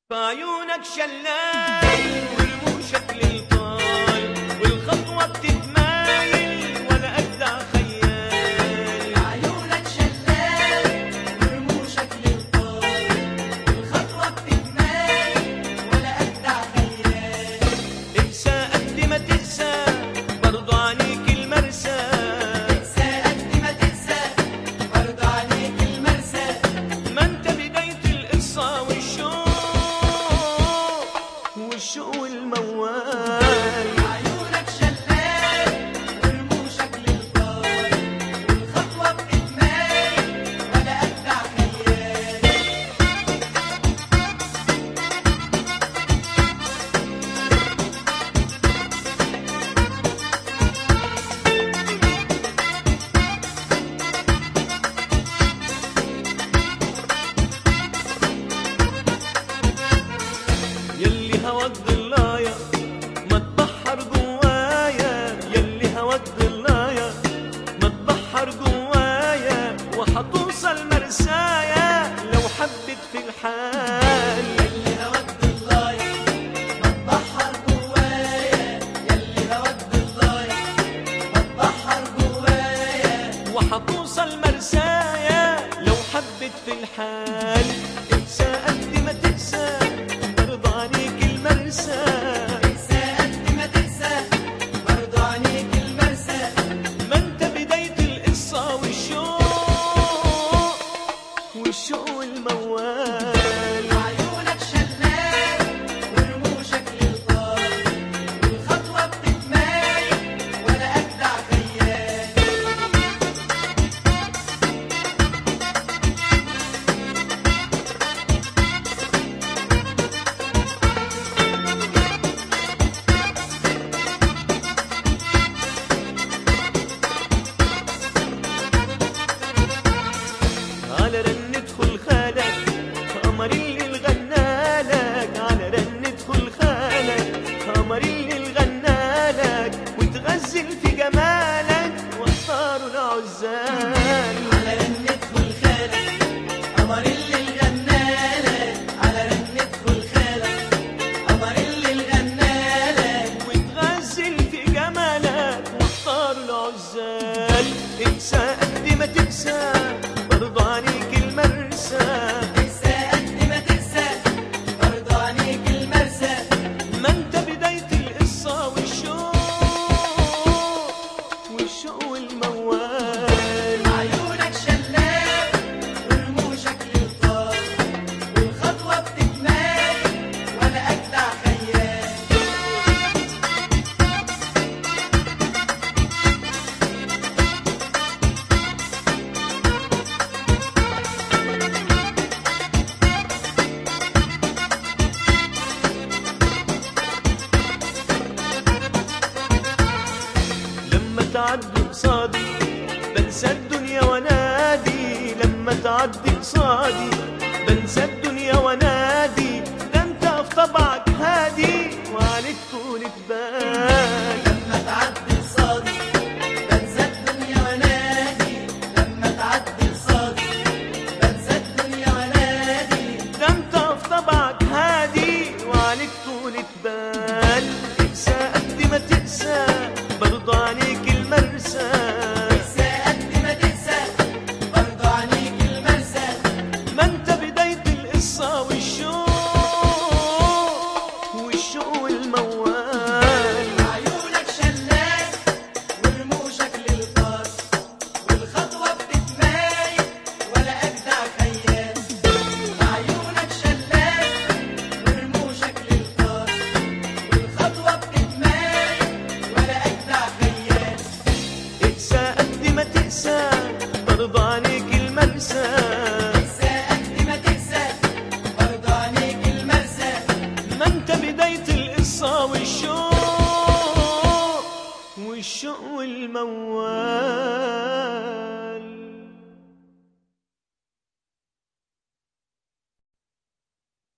بعيونك شلال ورموشك للطال والخطوة بتتمايل ولا أجدع خيال عيونك شلال ورموشك للطال والخطوة بتتمايل ولا أجدع خيال انسى قد ما تنسى برضو عليك المرسى انسى قد ما تنسى برضه عليك المرسى ما انت بداية القصة والشوق والشوق والموال عيونك شلال ورموشك للطال والخطوة بتتمايل ولا أجدع خيال يلي هواك ضلايا ما تبحر جوايا يلي هواك ضلايا ما تبحر جوايا وحتوصل مرسايا لو حبت في الحال يلي هواك ضلايا ما تبحر جوايا يلي هواك ضلايا ما تبحر جوايا وحتوصل مرسايا لو حبت في الحال انسى قد ما تنسى برضى عليك المرسى انسى قد ما تنسى برضه عليك المرسى ما انت بداية القصة والشوق والشوق والموال عيونك شلال ورموشك للطال والخطوة بتتمايل ولا أجدع خيال على رنة خل خالك قمر اللي الغنالك على رنة خل خالك قمر اللي الغنالك وتغزل في جمالك واختاروا العزال على رنة خل خالك قمر اللي الغنالك على رنة خل خالك قمر اللي الغنالك وتغزل في جمالك واختاروا العزال انسى قد ما تنسى برضو عليك المرسى انسى قد ما تنسى برضه عليك المرسى ما انت بداية القصة والشوق والشوق والموال عيونك شلال ورموشك للطال والخطوة بتتمايل ولا أجدع خيال لما تعدي قصادي بنسى الدنيا ونادي لما تعدي قصادي بنسى الدنيا ونادي ده انت في طبعك هادي وعليك طولة بال لما تعدي قصادي بنسى الدنيا ونادي لما تعدي قصادي بنسى الدنيا ونادي ده انت في طبعك هادي وعليك طولة بال انسى قد ما تنسى برضو عليك المرسى انسى قد ما تنسى برضه عليك المرسى ما انت بداية القصة والشوق والشوق والموال عيونك شلال ورموشك للطال والخطوة بتتمايل ولا أجدع خيال عيونك شلال ورموشك للطال والخطوة بتتمايل ولا أجدع خيال انسى قد ما تنسى برضو عليك المرسى انسى قد ما تنسى برضه عليك المرسى ما انت بداية القصة والشوق والشوق والموال